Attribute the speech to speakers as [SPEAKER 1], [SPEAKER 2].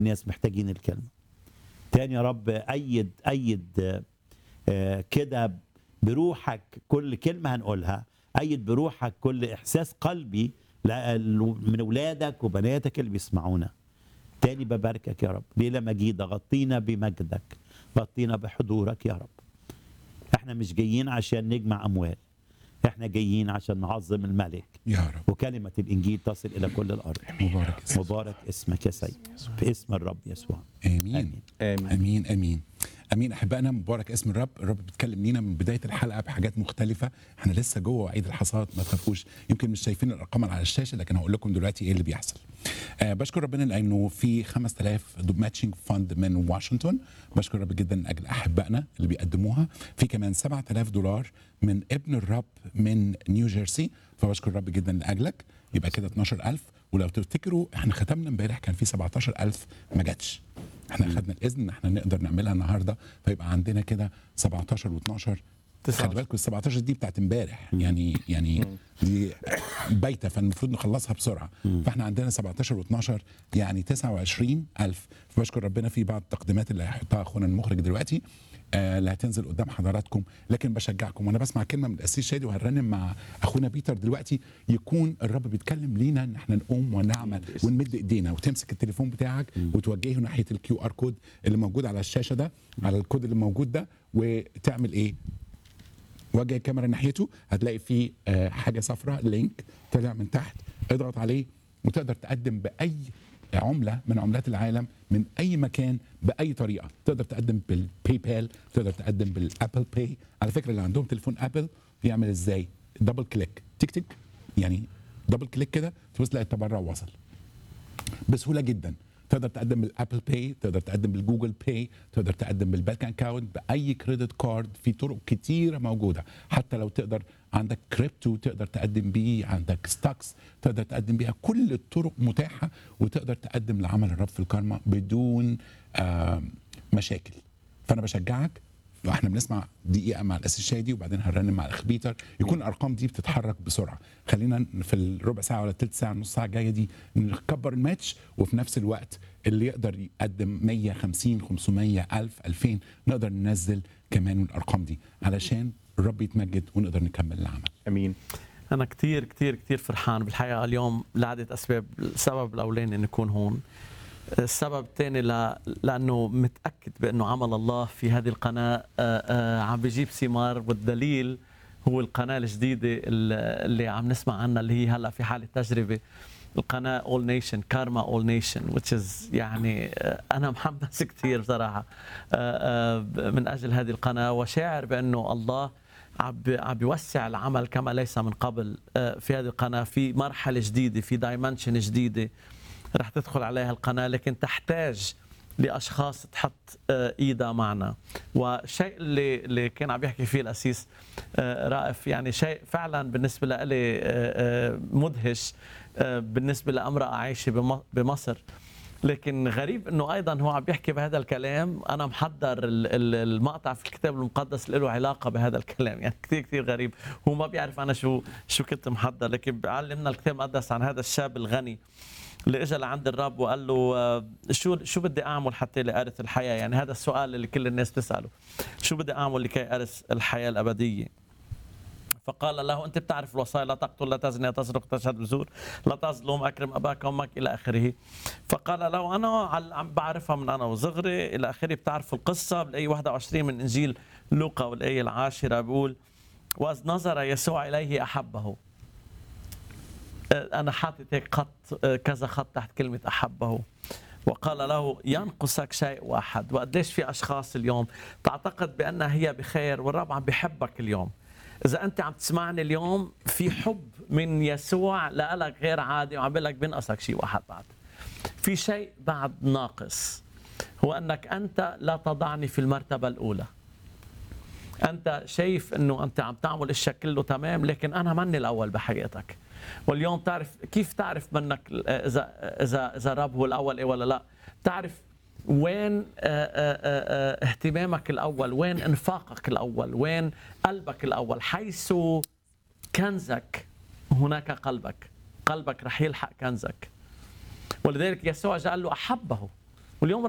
[SPEAKER 1] الناس محتاجين الكلمه تاني يا رب ايد ايد آه، كده بروحك كل كلمه هنقولها ايد بروحك كل احساس قلبي ل- من اولادك وبناتك اللي بيسمعونا تاني بباركك يا رب ليله مجيده غطينا بمجدك غطينا بحضورك يا رب احنا مش جايين عشان نجمع اموال احنا جايين عشان نعظم الملك
[SPEAKER 2] يا رب
[SPEAKER 1] وكلمه الانجيل تصل الى كل الارض
[SPEAKER 2] مبارك اسمك
[SPEAKER 1] مبارك اسمك يا سيد في اسم الرب يسوع
[SPEAKER 2] امين
[SPEAKER 1] آمين.
[SPEAKER 3] آمين.
[SPEAKER 2] امين امين امين احبائنا مبارك اسم الرب الرب بيتكلم لينا من بدايه الحلقه بحاجات مختلفه احنا لسه جوه عيد الحصاد ما تخافوش يمكن مش شايفين الارقام اللي على الشاشه لكن هقول لكم دلوقتي ايه اللي بيحصل آه بشكر ربنا لانه في 5000 ماتشنج فند من واشنطن بشكر رب جدا من اجل احبائنا اللي بيقدموها في كمان 7000 دولار من ابن الرب من نيو جيرسي فبشكر رب جدا لاجلك يبقى كده 12000 ولو تفتكروا احنا ختمنا امبارح كان في 17000 ما جاتش احنا اخذنا الاذن ان احنا نقدر نعملها النهارده فيبقى عندنا كده 17 و12
[SPEAKER 3] تسعة.
[SPEAKER 2] خلي بالكم ال 17 دي بتاعت امبارح يعني يعني دي بايته فالمفروض نخلصها بسرعه فاحنا عندنا 17 و12 يعني 29000 فبشكر ربنا في بعض التقديمات اللي هيحطها اخونا المخرج دلوقتي آه اللي هتنزل قدام حضراتكم لكن بشجعكم وانا بسمع كلمه من الاسيس شادي وهنرنم مع اخونا بيتر دلوقتي يكون الرب بيتكلم لينا ان احنا نقوم ونعمل ونمد ايدينا وتمسك التليفون بتاعك وتوجهه ناحيه الكيو ار كود اللي موجود على الشاشه ده على الكود اللي موجود ده وتعمل ايه؟ وجه الكاميرا ناحيته هتلاقي فيه آه، حاجه صفراء لينك طلع من تحت اضغط عليه وتقدر تقدم باي عمله من عملات العالم من اي مكان باي طريقه تقدر تقدم بالباي بال تقدر تقدم بالابل باي على فكره اللي عندهم تليفون ابل يعمل ازاي دبل كليك تك تك يعني دبل كليك كده تبص تلاقي التبرع وصل بسهوله جدا تقدر تقدم بالابل باي تقدر تقدم بالجوجل باي تقدر تقدم بالبنك اكاونت باي كريدت كارد في طرق كتيره موجوده حتى لو تقدر عندك كريبتو تقدر تقدم بيه عندك ستوكس تقدر تقدم بيها كل الطرق متاحه وتقدر تقدم لعمل الرب في الكارما بدون آم، مشاكل فانا بشجعك احنا بنسمع دقيقه مع الاسيس شادي وبعدين هنرنم مع الاخ بيتر يكون الارقام دي بتتحرك بسرعه خلينا في الربع ساعه ولا الثلث ساعه نص ساعه الجايه دي نكبر الماتش وفي نفس الوقت اللي يقدر يقدم 150 500 1000 2000 نقدر ننزل كمان من الارقام دي علشان الرب يتمجد ونقدر نكمل العمل
[SPEAKER 3] امين
[SPEAKER 4] أنا كتير كتير كتير فرحان بالحقيقة اليوم لعدة أسباب السبب الأولاني إني أكون هون السبب الثاني ل... لأنه متأكد بأنه عمل الله في هذه القناة آه، آه، عم بيجيب ثمار والدليل هو القناة الجديدة اللي اللي عم نسمع عنها اللي هي هلا في حالة تجربة القناة All Nation كارما All Nation which is يعني آه، أنا محمس كثير بصراحة آه، آه، من أجل هذه القناة وشاعر بأنه الله عم بي- عم بيوسع العمل كما ليس من قبل آه، في هذه القناة في مرحلة جديدة في دايمنشن جديدة رح تدخل عليها القناة لكن تحتاج لاشخاص تحط آه، ايدها معنا والشيء اللي اللي كان عم يحكي فيه الاسيس آه، رائف يعني شيء فعلا بالنسبه لي آه، آه، مدهش آه، بالنسبه لامراه عايشه بم- بمصر لكن غريب انه ايضا هو عم بيحكي بهذا الكلام انا محضر ال- ال- المقطع في الكتاب المقدس اللي له علاقه بهذا الكلام يعني كثير كثير غريب هو ما بيعرف انا شو شو كنت محضر لكن بيعلمنا الكتاب المقدس عن هذا الشاب الغني اللي اجى لعند الرب وقال له آه، شو شو بدي اعمل حتى لارث الحياه يعني هذا السؤال اللي كل الناس تساله شو بدي اعمل لكي ارث الحياه الابديه فقال له انت بتعرف الوصايا لا تقتل لا تزني لا تسرق تشهد بزور لا تظلم اكرم اباك وامك الى اخره فقال له انا عل- عم بعرفها من انا وصغري الى اخره بتعرف القصه بالايه 21 من انجيل لوقا والايه العاشره بيقول واذ نظر يسوع اليه احبه انا حاطط هيك خط كذا خط تحت كلمه احبه وقال له ينقصك شيء واحد وقديش في اشخاص اليوم تعتقد بانها هي بخير والرب عم بحبك اليوم اذا انت عم تسمعني اليوم في حب من يسوع لك غير عادي وعم بقول لك بينقصك شيء واحد بعد في شيء بعد ناقص هو انك انت لا تضعني في المرتبه الاولى انت شايف انه انت عم تعمل الشيء كله تمام لكن انا ماني الاول بحياتك واليوم تعرف كيف تعرف منك اذا اذا اذا الرب هو الاول ايه ولا لا تعرف وين آه، آه، آه، اهتمامك الاول وين انفاقك الاول وين قلبك الاول حيث كنزك هناك قلبك قلبك رح يلحق كنزك ولذلك يسوع جاء قال له احبه واليوم